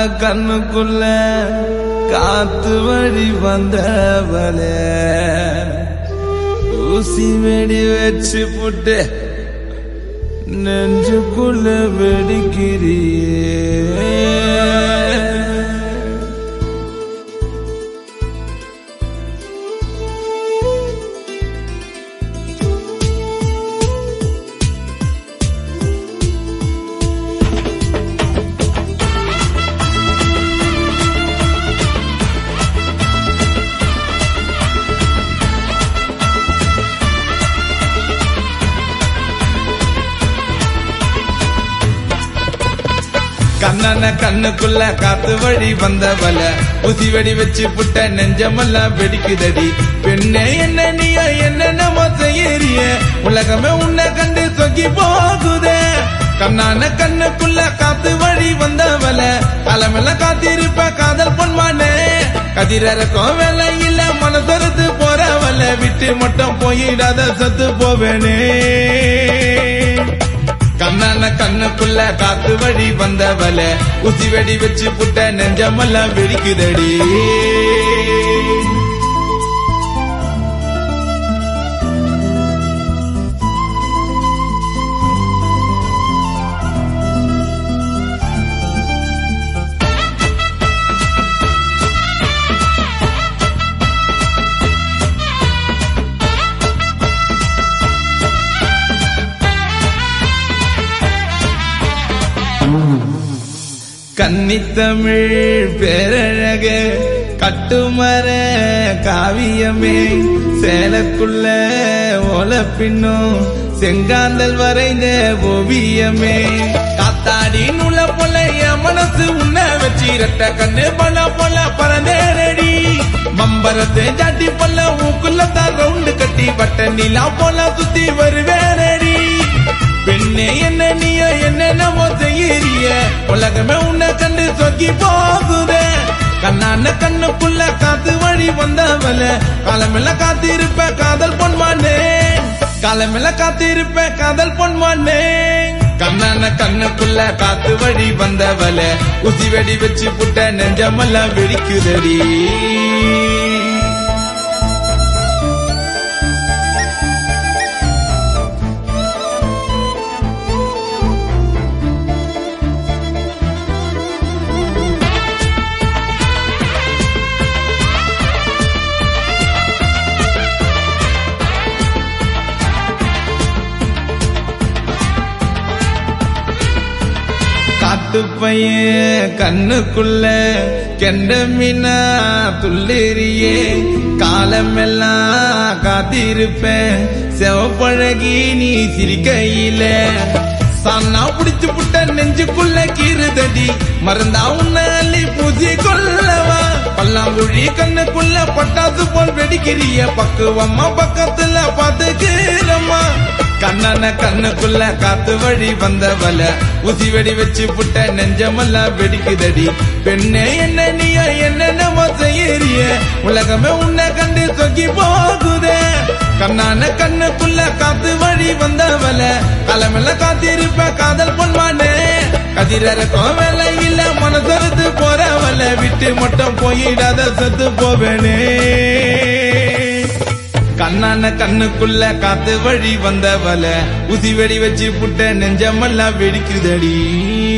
கண்ணுக்குள்ள காத்து வழி வந்தவளே ஊசி வெடி வச்சு புட்டு நெஞ்சுக்குள்ள வெடிக்கிறியே கண்ணன கண்ணுக்குள்ள காத்து வழி வந்தவல உசி வெடி வச்சு புட்ட நெஞ்சமெல்லாம் வெடிக்குதடி பெண்ணே என்ன நீயோ என்ன மொத்தையேறிய உலகமே உன்னை கண்டு சொக்கி போகுதே கண்ணான கண்ணுக்குள்ள காத்து வழி வந்தவல காலமெல்லாம் காத்திருப்ப காதல் பொன்மானே கதிரக்கும் வேலை இல்ல மனசறுத்து போறவல விட்டு மட்டும் போயிடாத சத்து போவேனே கண்ணான கண்ணுக்குள்ள காத்து வழி வந்தவல உசி வெடி வச்சு புட்ட நெஞ்சமெல்லாம் வெடிக்குதடி கன்னித்தமிழ் பேரழக கட்டுமர காவியமே சேலக்குள்ள ஓலப்பின்னும் செங்காந்தல் வரைந்த ஓவியமே காத்தாடி நுள்ள போல என் மனசு உன்ன வச்சு ரெட்ட கண்ணு பல போல பறந்தேரடி மம்பரத்தை ஜாட்டி போல ஊக்குள்ள தான் ரவுண்டு கட்டி வட்ட நிலா போல சுத்தி வருவேனடி பெண்ணே என்ன நீயோ என்னென்னமோ செய்யறிய உலகமே உன்னை கண்டு சொக்கி போகுதே கண்ணான கண்ணுக்குள்ள காத்து வழி வந்தவல காலமெல்லாம் காத்திருப்ப காதல் பொன்மானே காலமெல்லாம் காத்திருப்ப காதல் பொன்மானே கண்ணான கண்ணுக்குள்ள காத்து வழி வந்தவல உசி வெடி வச்சு புட்ட நெஞ்சமெல்லாம் வெடிக்குதடி காட்டு பையன் கண்ணுக்குள்ள கெண்ட மீனா துள்ளிரியே காலமெல்லாம் காத்திருப்பேன் செவப்பழகி நீ சிரிக்கையில சன்னா புடிச்சு புட்ட நெஞ்சுக்குள்ள கீறுதடி மறந்தா உன்னை அள்ளி பூசி கொள்ளவா பல்லாங்குழி கண்ணுக்குள்ள பட்டாசு போல் வெடிக்கிறிய பக்குவம்மா பக்கத்துல பாத்துக்கிறம்மா கண்ணன கண்ணுக்குள்ள காத்து வழி வந்தவல உசி வெடி வச்சு புட்ட நெஞ்சமெல்லாம் வெடிக்குதடி பெண்ணே என்ன நீயோ என்னென்னமோ செய்யறிய உலகமே உன்னை கண்டு சொக்கி போகுதே கண்ணான கண்ணுக்குள்ள காத்து வழி வந்தவல களமெல்லாம் காத்திருப்ப காதல் பொன்மானே கதிரக்கும் வேலை இல்ல மனசறுத்து போறவல விட்டு மட்டும் போயிடாத செத்து போவேனே கண்ணான கண்ணுக்குள்ள காத்து வழி வந்தவல உசி வெடி வச்சு புட்ட நெஞ்சமெல்லாம் வெடிக்குதடி